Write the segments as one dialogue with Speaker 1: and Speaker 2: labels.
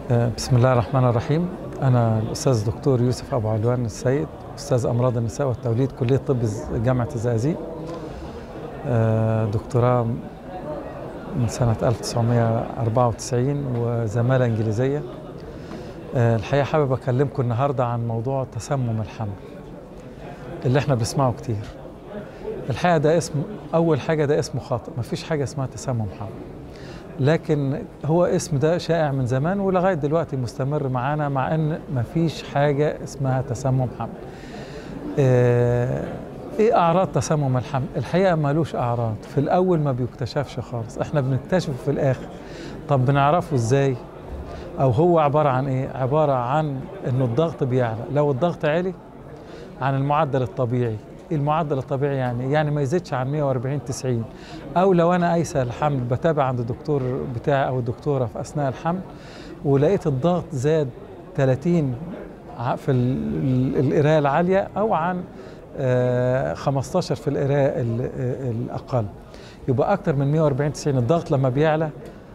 Speaker 1: آه، بسم الله الرحمن الرحيم أنا الأستاذ دكتور يوسف أبو علوان السيد أستاذ أمراض النساء والتوليد كلية طب جامعة الزقازيق آه، دكتوراه من سنة 1994 وزمالة إنجليزية آه، الحقيقة حابب أكلمكم النهاردة عن موضوع تسمم الحمل اللي احنا بنسمعه كتير الحقيقة ده اسم أول حاجة ده اسمه خاطئ مفيش حاجة اسمها تسمم حمل لكن هو اسم ده شائع من زمان ولغايه دلوقتي مستمر معانا مع ان مفيش حاجه اسمها تسمم حمل. آه، ايه اعراض تسمم الحمل؟ الحقيقه مالوش اعراض، في الاول ما بيكتشفش خالص، احنا بنكتشفه في الاخر. طب بنعرفه ازاي؟ او هو عباره عن ايه؟ عباره عن انه الضغط بيعلى، لو الضغط عالي عن المعدل الطبيعي المعدل الطبيعي يعني يعني ما يزيدش عن 140 90 او لو انا قايسه الحمل بتابع عند الدكتور بتاعي او الدكتوره في اثناء الحمل ولقيت الضغط زاد 30 في القرايه العاليه او عن 15 في القرايه الاقل يبقى اكتر من 140 90 الضغط لما بيعلى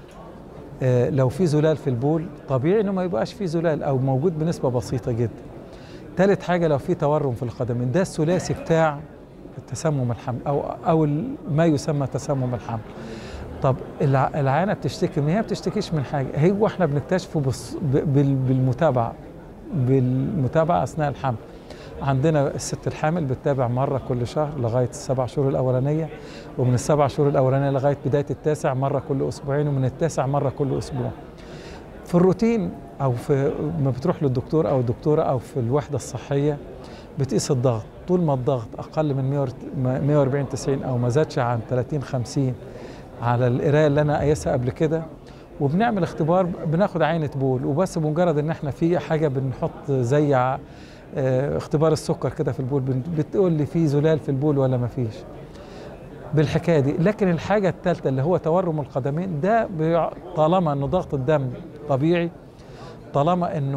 Speaker 1: لو في زلال في البول طبيعي انه ما يبقاش في زلال او موجود بنسبه بسيطه جدا ثالث حاجه لو في تورم في القدمين ده الثلاثي بتاع تسمم الحمل او او ما يسمى تسمم الحمل طب العيانه بتشتكي من هي بتشتكيش من حاجه هو احنا بنكتشفه بالمتابعه بالمتابعه اثناء الحمل عندنا الست الحامل بتتابع مره كل شهر لغايه السبع شهور الاولانيه ومن السبع شهور الاولانيه لغايه بدايه التاسع مره كل اسبوعين ومن التاسع مره كل اسبوع في الروتين او في ما بتروح للدكتور او الدكتوره او في الوحده الصحيه بتقيس الضغط طول ما الضغط اقل من 140 90 او ما زادش عن 30 50 على القرايه اللي انا قايسها قبل كده وبنعمل اختبار بناخد عينه بول وبس بمجرد ان احنا في حاجه بنحط زي اه اختبار السكر كده في البول بتقول لي في زلال في البول ولا ما فيش بالحكايه دي لكن الحاجه الثالثه اللي هو تورم القدمين ده طالما انه ضغط الدم طبيعي طالما انه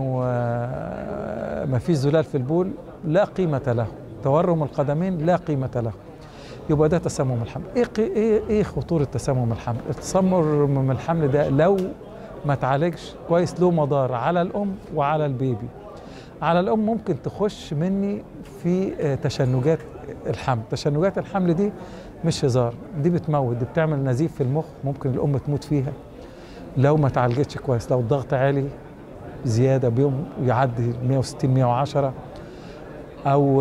Speaker 1: ما فيش زلال في البول لا قيمه له تورم القدمين لا قيمه له يبقى ده تسمم الحمل ايه ايه ايه خطوره تسمم الحمل التسمم الحمل ده لو ما تعالجش كويس له مضار على الام وعلى البيبي على الام ممكن تخش مني في تشنجات الحمل تشنجات الحمل دي مش هزار دي بتموت دي بتعمل نزيف في المخ ممكن الام تموت فيها لو ما تعالجتش كويس لو الضغط عالي زياده بيوم يعدي 160 110 او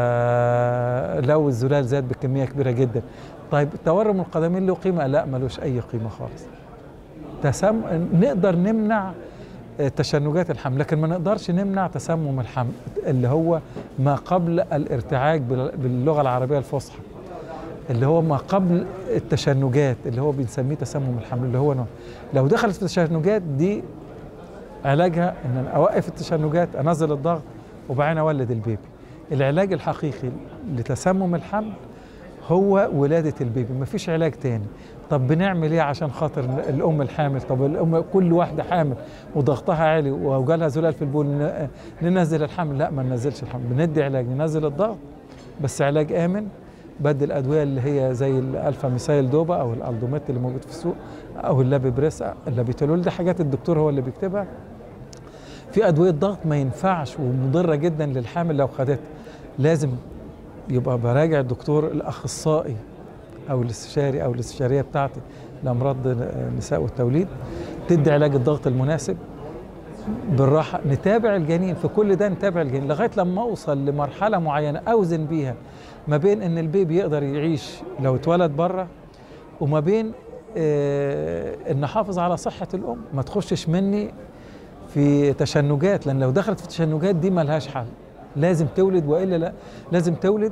Speaker 1: لو الزلال زاد بكميه كبيره جدا طيب تورم القدمين له قيمه لا ملوش اي قيمه خالص تسم نقدر نمنع تشنجات الحمل لكن ما نقدرش نمنع تسمم الحمل اللي هو ما قبل الارتعاج باللغه العربيه الفصحى اللي هو ما قبل التشنجات اللي هو بنسميه تسمم الحمل اللي هو نوع. لو دخلت في التشنجات دي علاجها ان انا اوقف التشنجات انزل الضغط وبعدين اولد البيبي العلاج الحقيقي لتسمم الحمل هو ولادة البيبي مفيش علاج تاني طب بنعمل ايه عشان خاطر الام الحامل طب الام كل واحده حامل وضغطها عالي وجالها زلال في البول ننزل الحمل لا ما ننزلش الحمل بندي علاج ننزل الضغط بس علاج امن بدل الادويه اللي هي زي الالفا ميسايل دوبا او الالدوميت اللي موجود في السوق او اللابيبريس اللابيتولول دي حاجات الدكتور هو اللي بيكتبها في ادويه ضغط ما ينفعش ومضره جدا للحامل لو خدتها لازم يبقى براجع الدكتور الاخصائي او الاستشاري او الاستشاريه بتاعتي لامراض النساء والتوليد تدي علاج الضغط المناسب بالراحه نتابع الجنين في كل ده نتابع الجنين لغايه لما اوصل لمرحله معينه اوزن بيها ما بين ان البيبي يقدر يعيش لو اتولد بره وما بين آه ان احافظ على صحه الام ما تخشش مني في تشنجات لان لو دخلت في تشنجات دي ملهاش حل لازم تولد والا لا لازم تولد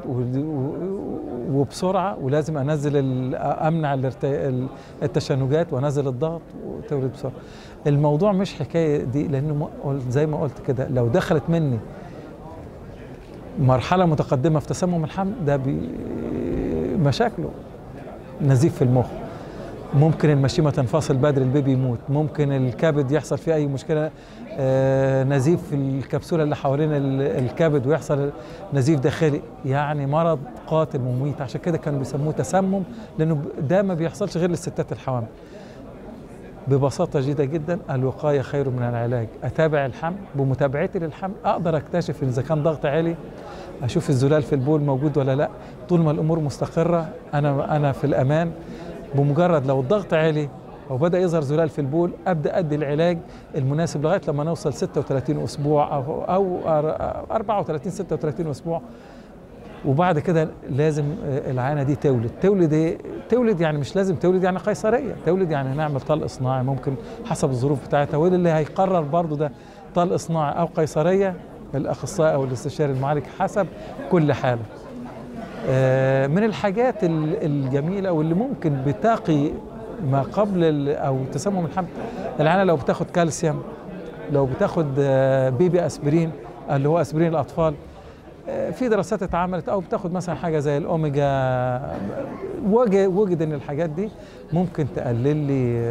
Speaker 1: وبسرعه ولازم انزل امنع التشنجات وانزل الضغط وتولد بسرعه الموضوع مش حكايه دي لانه زي ما قلت كده لو دخلت مني مرحله متقدمه في تسمم الحمل ده مشاكله نزيف في المخ ممكن المشيمه تنفصل بدري البيبي يموت ممكن الكبد يحصل فيه اي مشكله آه نزيف في الكبسوله اللي حوالين الكبد ويحصل نزيف داخلي يعني مرض قاتل مميت عشان كده كانوا بيسموه تسمم لانه ده ما بيحصلش غير للستات الحوامل ببساطة جدا جدا الوقاية خير من العلاج أتابع الحمل بمتابعتي للحمل أقدر أكتشف إذا كان ضغط عالي أشوف الزلال في البول موجود ولا لا طول ما الأمور مستقرة أنا أنا في الأمان بمجرد لو الضغط عالي او بدا يظهر زلال في البول ابدا ادي العلاج المناسب لغايه لما نوصل 36 اسبوع او او 34 36 اسبوع وبعد كده لازم العانه دي تولد تولد ايه تولد يعني مش لازم تولد يعني قيصريه تولد يعني نعمل طلق صناعي ممكن حسب الظروف بتاعتها واللي هيقرر برضو ده طلق صناعي او قيصريه الاخصائي او الاستشاري المعالج حسب كل حاله من الحاجات الجميله واللي ممكن بتقي ما قبل او تسمم الحمل العانه لو بتاخد كالسيوم لو بتاخد بيبي اسبرين اللي هو اسبرين الاطفال في دراسات اتعملت او بتاخد مثلا حاجه زي الاوميجا وجد ان الحاجات دي ممكن تقلل لي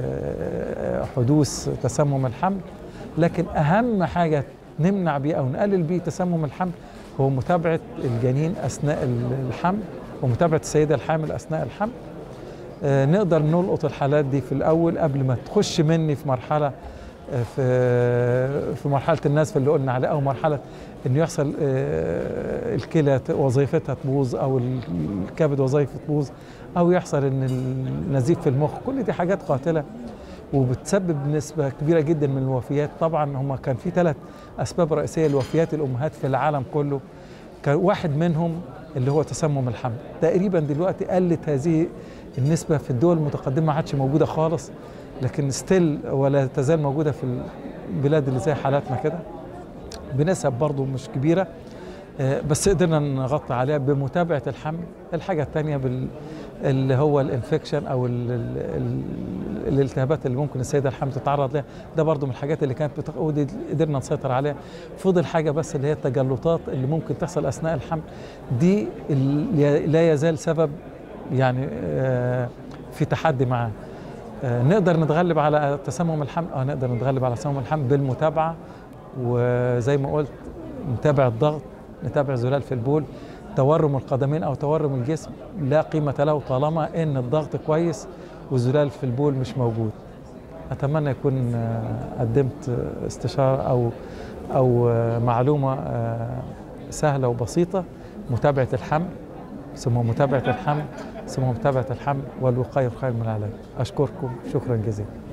Speaker 1: حدوث تسمم الحمل لكن اهم حاجه نمنع بيه او نقلل بيه تسمم الحمل هو متابعه الجنين اثناء الحمل ومتابعه السيده الحامل اثناء الحمل نقدر نلقط الحالات دي في الاول قبل ما تخش مني في مرحله في في مرحله النزف اللي قلنا عليها او مرحله انه يحصل الكلى وظيفتها تبوظ او الكبد وظيفته تبوظ او يحصل ان النزيف في المخ كل دي حاجات قاتله وبتسبب نسبه كبيره جدا من الوفيات طبعا هم كان في ثلاث اسباب رئيسيه لوفيات الامهات في العالم كله كان واحد منهم اللي هو تسمم الحمل تقريبا دلوقتي قلت هذه النسبة في الدول المتقدمة ما عادش موجودة خالص لكن ستيل ولا تزال موجودة في البلاد اللي زي حالاتنا كده بنسب برضو مش كبيرة بس قدرنا نغطي عليها بمتابعة الحمل الحاجة الثانية بال اللي هو الانفكشن او ال ال الالتهابات اللي ممكن السيده الحامل تتعرض لها ده برضو من الحاجات اللي كانت بتق... ودي قدرنا نسيطر عليها فضل حاجه بس اللي هي التجلطات اللي ممكن تحصل اثناء الحمل دي لا يزال سبب يعني في تحدي معاه نقدر نتغلب على تسمم الحمل اه نقدر نتغلب على تسمم الحمل بالمتابعه وزي ما قلت نتابع الضغط نتابع زلال في البول تورم القدمين او تورم الجسم لا قيمه له طالما ان الضغط كويس والزلال في البول مش موجود اتمنى يكون قدمت استشاره او او معلومه سهله وبسيطه متابعه الحمل ثم متابعه الحمل ثم متابعه الحمل والوقايه خير من العلاج اشكركم شكرا جزيلا